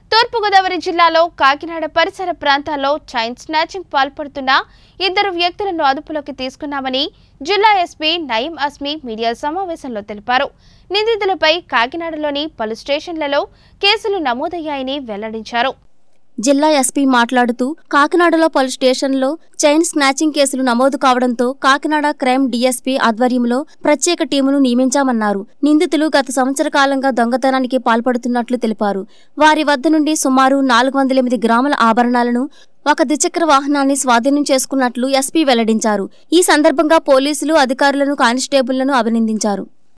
తూర్పుగోదావరి జిల్లాలో కాకినాడ పరిసర ప్రాంతాల్లో చైన్ స్నాచింగ్ పాల్పడుతున్న ఇద్దరు వ్యక్తులను అదుపులోకి తీసుకున్నామని జిల్లా ఎస్పీ నయీం అస్మి మీడియా సమావేశంలో తెలిపారు నిందితులపై కాకినాడలోని పలు స్టేషన్లలో కేసులు నమోదయ్యాయని వెల్లడించారు జిల్లా ఎస్పీ మాట్లాడుతూ కాకినాడలో పలు స్టేషన్లో చైన్ స్నాచింగ్ కేసులు నమోదు కావడంతో కాకినాడ క్రైమ్ డీఎస్పీ ఆధ్వర్యంలో ప్రత్యేక టీమును నియమించామన్నారు నిందితులు గత సంవత్సర కాలంగా దొంగతనానికి పాల్పడుతున్నట్లు తెలిపారు వారి వద్ద నుండి సుమారు నాలుగు వందల ఎనిమిది గ్రాముల ఆభరణాలను ఒక ద్విచక్ర వాహనాన్ని స్వాధీనం చేసుకున్నట్లు ఎస్పీ వెల్లడించారు ఈ సందర్భంగా పోలీసులు అధికారులను కానిస్టేబుళ్లను అభినందించారు